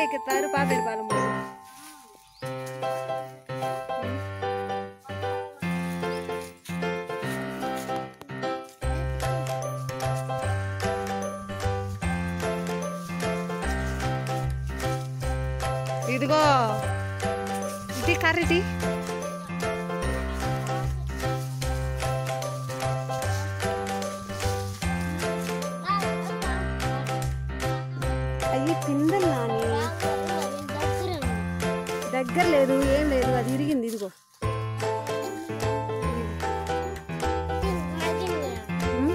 ఎక్కిస్తారు పాపేరు పాలెం పోయి. ఇదిగో ఇది కర్రీది అయ్యి పిందెలు నాని దగ్గర లేదు ఏం లేదు అది ఇరిగింది ఇదిగో ఉమ్,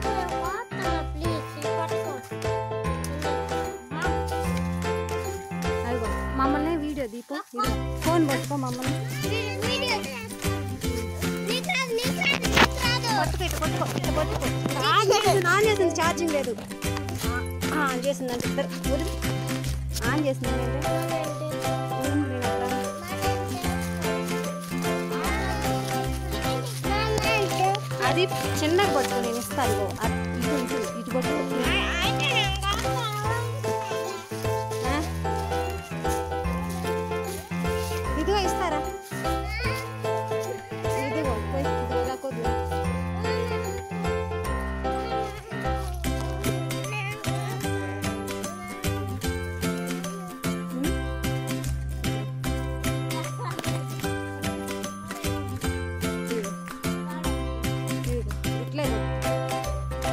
అదిగో మమ్మల్ని వీడియో దీపు ఇదిగో, ఫోన్ పట్టుకో మమ్మల్ని పట్టుకో ఇటు పట్టుకో ఇటు పట్టుకో ఆన్ చేసింది ఆన్ చేసింది ఛార్జింగ్ లేదు ఆ, ఆన్ చేసింది అని చెప్తారు వదిలి. ఆన్ చేసింది ఏంటంటే ఉమ్, నేను అక్కడ అది చిన్నగా పట్టుకో నేను ఇస్తాను ఇదిగో. అట్- ఇటు ఇటు ఇటు పట్టుకో ఆ? ఇదిగో ఇస్తారా ఇదిగో పోయి ఇదిగో ఇలా కొద్దిగా ఉమ్. ఇదిగో. ఇదిగో. ఇట్లే ఇదిగో.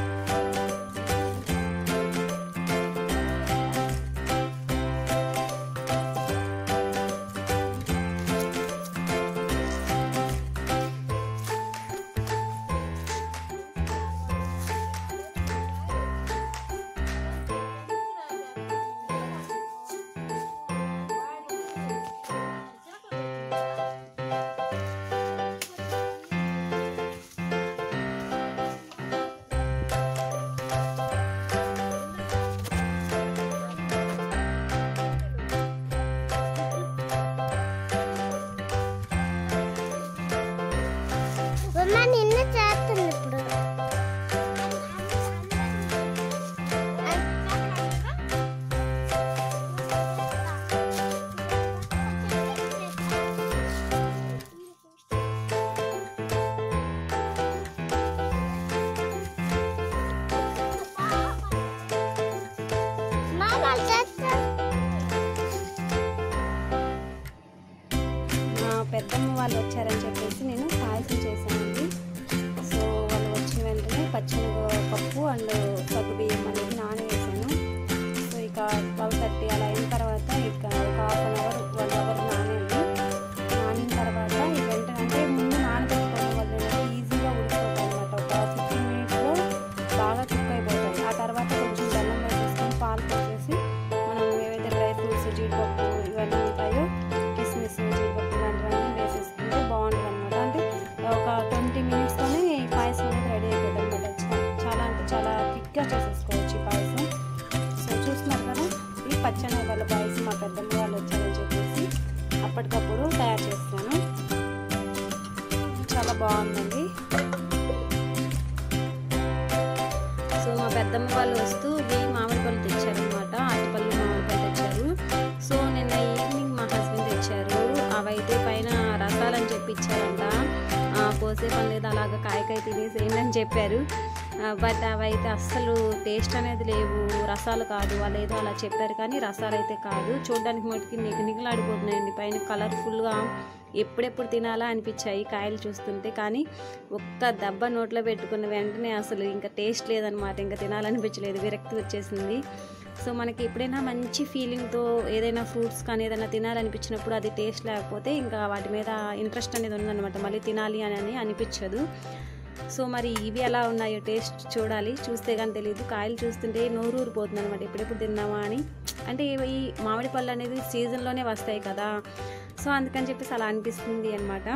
నిన్న చేస్తుంది ఇప్పుడు మామ చేస్తా మా పెద్దమ్మ వాళ్ళు వచ్చారని చెప్పేసి నేను పాయసం చేశానండి సో వాళ్ళు వచ్చిన వెంటనే పచ్చిమిరప పప్పు అండ్ సగ్గు బియ్యం అనేది నానవేసాను సో ఇక ట్వెల్వ్ థర్టీ అలా అయిన తర్వాత ఇక ఒక half an hour one hour నానేది నానిన తర్వాత ఈ వెంటనే అంటే ముందు నానబెట్టుకోవడం వల్ల ఏంటంటే ఈజీగా ఉడికిపోతాయి అనమాట ఒక ఫిఫ్టీన్ మినిట్స్లో బాగా కుక్ అయిపోతాయి ఆ తర్వాత కొంచెం బెల్లం వేసేసుకొని పాలు పోసేసి మనం ఏవైతే డ్రై ఫ్రూట్స్ జీడిపప్పు ఇవన్నీ ఉంటాయో కిస్మిస్ జీడిపప్పు ఇలాంటివన్నీ వేసేసుకుంటే బాగుంటుంది అనమాట అంటే ఒక ట్వంటీ మినిట్స్తోనే ఈ పాయసం అనేది రెడీ అయిపోతుంది అనమాట చాలా అంటే చాలా క్విక్గా చేసేసుకోవచ్చు ఈ పాయసం సో చూస్తున్నారు కదా ఈ పచ్చని వాళ్ళ పాయసం మా పెద్దమ్మ వాళ్ళు వచ్చారని చెప్పేసి అప్పటికప్పుడు తయారు చేస్తాను చాలా బాగుందండి సో మా పెద్దమ్మ వాళ్ళు వస్తూ ఇవి మామిడి పళ్ళు తెచ్చారనమాట అరటిపళ్ళు మామిడి పళ్ళు తెచ్చారు సో నిన్న ఈవినింగ్ మా హస్బెండ్ తెచ్చారు అవైతే పైన రసాలని చెప్పి ఇచ్చారంట ఆ, కోసే పని లేదు అలాగ కాయకాయ తినేసేయండి అని చెప్పారు బట్ అవైతే అస్సలు టేస్ట్ అనేది లేవు రసాలు కాదు వాళ్ళు ఏదో అలా చెప్పారు కానీ రసాలు అయితే కాదు చూడడానికి మటుకి నిగ నిగలాడిపోతున్నాయండి పైన కలర్ఫుల్గా ఎప్పుడెప్పుడు తినాలా అనిపించాయి కాయలు చూస్తుంటే కానీ ఒక్క దెబ్బ నోట్లో పెట్టుకున్న వెంటనే అసలు ఇంకా టేస్ట్ లేదనమాట ఇంకా తినాలనిపించలేదు విరక్తి వచ్చేసింది సో మనకి ఎప్పుడైనా మంచి ఫీలింగ్తో ఏదైనా ఫ్రూట్స్ కానీ ఏదైనా తినాలనిపించినప్పుడు అది టేస్ట్ లేకపోతే ఇంకా వాటి మీద ఇంట్రెస్ట్ అనేది ఉందన్నమాట మళ్ళీ తినాలి అని అని అనిపించదు సో మరి ఇవి ఎలా ఉన్నాయో టేస్ట్ చూడాలి చూస్తే కానీ తెలియదు కాయలు చూస్తుంటే నోరు ఊరిపోతుంది అనమాట ఎప్పుడెప్పుడు తిన్నామా అని అంటే ఇవి- ఈ మామిడి పళ్ళు అనేది సీజన్లోనే వస్తాయి కదా సో అందుకని చెప్పేసి అలా అనిపిస్తుంది అనమాట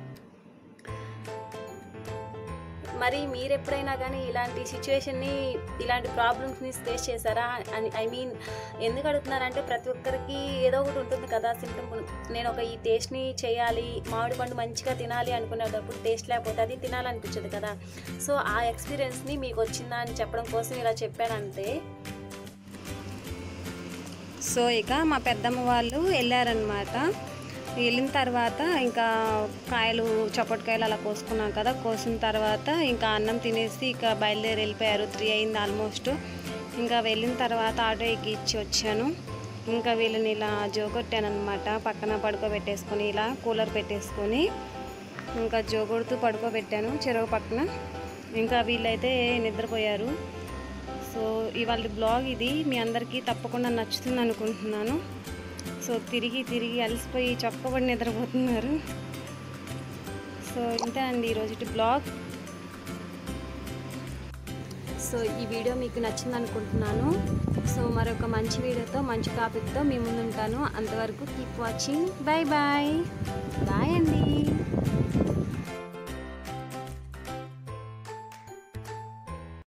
మరి మీరు ఎప్పుడైనా కానీ ఇలాంటి సిచ్యువేషన్ని ఇలాంటి ప్రాబ్లమ్స్ని ఫేస్ చేశారా అని ఐ మీన్ ఎందుకు అడుగుతున్నారంటే ప్రతి ఒక్కరికి ఏదో ఒకటి ఉంటుంది కదా సిమ్టమ్ నేను ఒక ఈ టేస్ట్ని చేయాలి మామిడి పండు మంచిగా తినాలి అనుకునేటప్పుడు టేస్ట్ లేకపోతే అది తినాలనిపించదు కదా సో ఆ ఎక్స్పీరియన్స్ని మీకు వచ్చిందా అని చెప్పడం కోసం ఇలా చెప్పానంతే సో ఇక మా పెద్దమ్మ వాళ్ళు వెళ్ళారనమాట వెళ్ళిన తర్వాత ఇంకా కాయలు చప్పటికాయలు అలా కోసుకున్నాం కదా కోసిన తర్వాత ఇంకా అన్నం తినేసి ఇక బయలుదేరి వెళ్ళిపోయారు త్రీ అయింది ఆల్మోస్ట్ ఇంకా వెళ్ళిన తర్వాత ఆటో ఎక్కి ఇచ్చి వచ్చాను ఇంకా వీళ్ళని ఇలా జోగొట్టాను అనమాట పక్కన పడుకోబెట్టేసుకొని ఇలా కూలర్ పెట్టేసుకొని ఇంకా జోగొడుతూ పడుకోబెట్టాను చెరువు పక్కన ఇంకా వీళ్ళైతే నిద్రపోయారు సో ఇవాళ బ్లాగ్ ఇది మీ అందరికీ తప్పకుండా నచ్చుతుంది అనుకుంటున్నాను సో తిరిగి తిరిగి అలసిపోయి చొక్కబడి నిద్రపోతున్నారు సో ఇంతే అండి ఈరోజు బ్లాగ్ సో ఈ వీడియో మీకు నచ్చింది అనుకుంటున్నాను సో మరొక మంచి వీడియోతో మంచి టాపిక్తో మీ ముందుంటాను అంతవరకు keep watching bye bye bye అండి